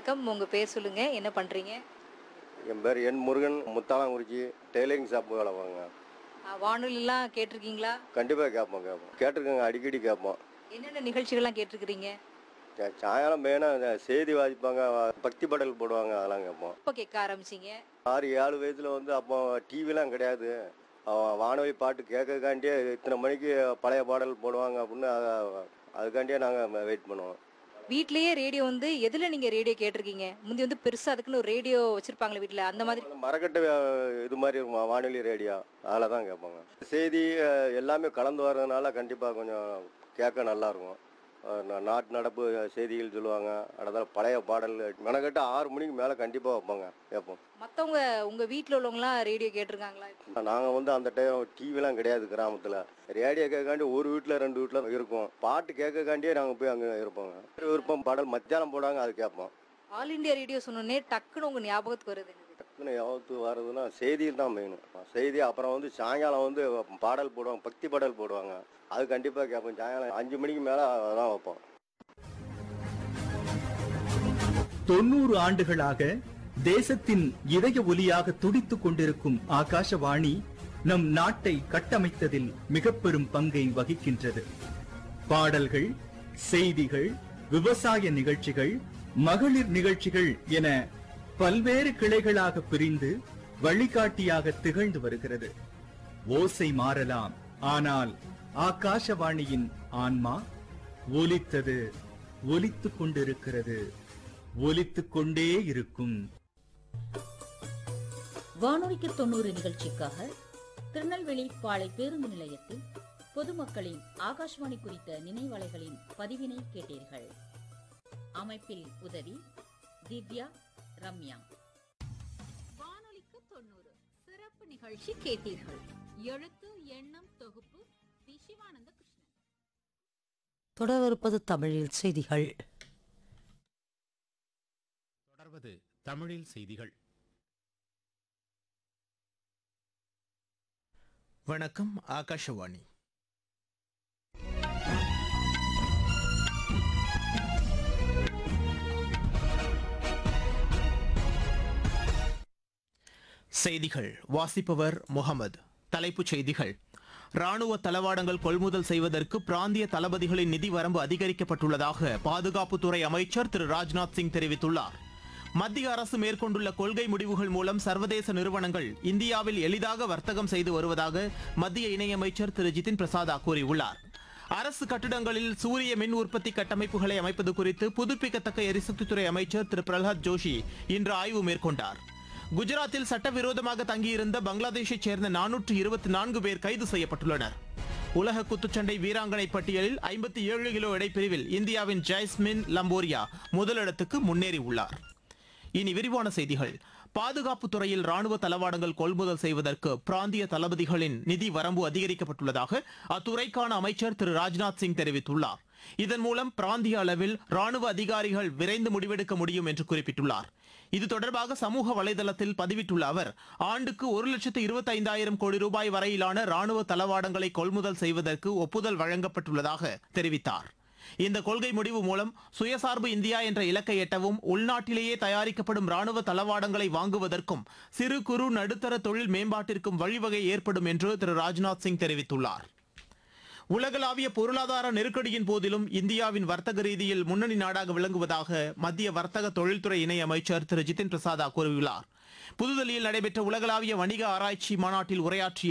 வணக்கம் உங்க பேர் சொல்லுங்க என்ன பண்றீங்க என் பேர் என் முருகன் முத்தாளங்குறிச்சி டெய்லரிங் ஷாப் வேலை வாங்க ஆ, வானொலிலாம் கேட்டிருக்கீங்களா கண்டிப்பாக கேட்போம் கேட்போம் கேட்டிருக்கேங்க அடிக்கடி கேட்போம் என்னென்ன நிகழ்ச்சிகள்லாம் கேட்டிருக்கிறீங்க சா- சாயங்காலம் மெயினாக செய்தி வாசிப்பாங்க வ- பக்தி பாடல் போடுவாங்க அதெல்லாம் கேட்போம் எப்போ கேட்க ஆரம்பிச்சீங்க ஆறு ஏழு வயசில் வந்து அப்போ டிவிலாம் கிடையாது அவன் வானொலி பாட்டு கேட்கக்காண்டியே இத்தனை மணிக்கு பழைய பாடல் போடுவாங்க அப்படின்னு அத- அதுக்காண்டியே நாங்கள் வெயிட் பண்ணுவோம் வீட்லயே ரேடியோ வந்து எதுல நீங்க ரேடியோ கேட்டிருக்கீங்க முந்தி வந்து பெருசா அதுக்குன்னு ஒரு ரேடியோ வச்சிருப்பாங்களே வீட்ல அந்த மாதிரி அந்த மரக்கட்டை அஹ், இது மாதிரி இருக்கும் வானொலி ரேடியோ அதில் தான் கேட்பாங்க செய்தி அஹ், எல்லாமே கலந்து வர்றதுனால கண்டிப்பாக கொஞ்சம் கேட்க நல்லாயிருக்கும் நாட்டு நடப்பு செய்திகள் சொல்லுவாங்க அதனால் பழைய பாடல் மெனக்கட்டு ஆறு மணிக்கு மேலே கண்டிப்பாக வைப்பாங்க கேட்போம் மத்தவங்க உங்க வீட்ல உள்ளவங்கலாம் ரேடியோ கேட்டிருக்காங்களா நாங்கள் வந்து அந்த டைம் டிவிலாம் கிடையாது கிராமத்தில் ரேடியோ கேட்காண்டி ஒரு வீட்டில் ரெண்டு வீட்டில் இருக்கும் பாட்டு கேட்கக்காண்டியே நாங்கள் போய் அங்கே இருப்போங்க விருப்பம் பாடல் மத்தியானம் போடாங்க அது கேட்போம் ஆல் இந்தியா ரேடியோ சொன்னோடனே டக்குன்னு உங்க ஞாபகத்துக்கு வருது எனக்கு. டக்குன்னு யாவத்து வர்றதுன்னா செய்தியில் தான் மெயின் செய்தி அப்புறம் வந்து சாயங்காலம் வந்து பாடல் போடுவாங்க பக்தி பாடல் போடுவாங்க அது கண்டிப்பாக கேட்போம் சாயங்காலம் அஞ்சு மணிக்கு மேலே அதான் வைப்போம் தொண்ணூறு ஆண்டுகளாக தேசத்தின் இதய ஒலியாக துடித்துக் கொண்டிருக்கும் ஆகாஷவாணி நம் நாட்டை கட்டமைத்ததில் மிக பெரும் பங்கை வகிக்கின்றது பாடல்கள் செய்திகள் விவசாய நிகழ்ச்சிகள் மகளிர் நிகழ்ச்சிகள் என பல்வேறு கிளைகளாக பிரிந்து வழிகாட்டியாக திகழ்ந்து வருகிறது ஓசை மாறலாம் ஆனால் ஆகாஷவாணியின் ஆன்மா ஒலித்தது ஒலித்துக் கொண்டிருக்கிறது ஒலித்துக் கொண்டே இருக்கும் வானொலிக்கு தொண்ணூறு நிகழ்ச்சிக்காக திருநெல்வேலி பாளை பேருந்து நிலையத்தில் பொதுமக்களின் ஆகாஷ்வாணி குறித்த நினைவலைகளின் பதிவினை கேட்டீர்கள் அமைப்பில் உதவி திவ்யா ரம்யா வானொலிக்கு தொண்ணூறு சிறப்பு நிகழ்ச்சி கேட்டீர்கள் எழுத்து எண்ணம் தொகுப்பு வி சிவானந்த கிருஷ்ணன் தொடர்வது தமிழில் செய்திகள் தொடர்வது தமிழில் செய்திகள் வணக்கம் ஆகாஷவாணி செய்திகள் வாசிப்பவர் முகமது தலைப்புச் செய்திகள் ராணுவ தளவாடங்கள் கொள்முதல் செய்வதற்கு பிராந்திய தளபதிகளின் நிதி வரம்பு அதிகரிக்கப்பட்டுள்ளதாக பாதுகாப்புத்துறை அமைச்சர் திரு ராஜ்நாத் சிங் தெரிவித்துள்ளார் மத்திய அரசு மேற்கொண்டுள்ள கொள்கை முடிவுகள் மூலம் சர்வதேச நிறுவனங்கள் இந்தியாவில் எளிதாக வர்த்தகம் செய்து வருவதாக மத்திய இணையமைச்சர் திரு ஜிதின் பிரசாதா கூறியுள்ளார் அரசு கட்டிடங்களில் சூரிய மின் உற்பத்தி கட்டமைப்புகளை அமைப்பது குறித்து புதுப்பிக்கத்தக்க எரிசக்தித்துறை அமைச்சர் திரு பிரகலாத் ஜோஷி இன்று ஆய்வு மேற்கொண்டார் குஜராத்தில் சட்டவிரோதமாக தங்கியிருந்த பங்களாதேஷைச் சேர்ந்த நானூற்று இருபத்தி நான்கு பேர் கைது செய்யப்பட்டுள்ளனர் உலக குத்துச்சண்டை வீராங்கனை பட்டியலில் ஐம்பத்தி ஏழு கிலோ எடைப்பிரிவில் இந்தியாவின் ஜைஸ்மின் லம்போரியா முதலிடத்துக்கு முன்னேறியுள்ளார் இனி விரிவான செய்திகள் பாதுகாப்பு துறையில் ராணுவ தளவாடங்கள் கொள்முதல் செய்வதற்கு பிராந்திய தளபதிகளின் நிதி வரம்பு அதிகரிக்கப்பட்டுள்ளதாக அத்துறைக்கான அமைச்சர் திரு ராஜ்நாத் சிங் தெரிவித்துள்ளார் இதன் மூலம் பிராந்திய அளவில் ராணுவ அதிகாரிகள் விரைந்து முடிவெடுக்க முடியும் என்று குறிப்பிட்டுள்ளார் இது தொடர்பாக சமூக வலைதளத்தில் பதிவிட்டுள்ள அவர் ஆண்டுக்கு ஒரு லட்சத்து இருபத்தைந்தாயிரம் கோடி ரூபாய் வரையிலான ராணுவ தளவாடங்களை கொள்முதல் செய்வதற்கு ஒப்புதல் வழங்கப்பட்டுள்ளதாக தெரிவித்தார் இந்த கொள்கை முடிவு மூலம் சுயசார்பு இந்தியா என்ற இலக்கை எட்டவும் உள்நாட்டிலேயே தயாரிக்கப்படும் ராணுவ தளவாடங்களை வாங்குவதற்கும் சிறு குறு நடுத்தர தொழில் மேம்பாட்டிற்கும் வழிவகை ஏற்படும் என்று திரு ராஜ்நாத் சிங் தெரிவித்துள்ளார் உலகளாவிய பொருளாதார நெருக்கடியின் போதிலும் இந்தியாவின் வர்த்தக ரீதியில் முன்னணி நாடாக விளங்குவதாக மத்திய வர்த்தக தொழில்துறை இணை அமைச்சர் திரு ஜிதின் பிரசாதா கூறியுள்ளார் புதுதில்லியில் நடைபெற்ற உலகளாவிய வணிக ஆராய்ச்சி மாநாட்டில் உரையாற்றிய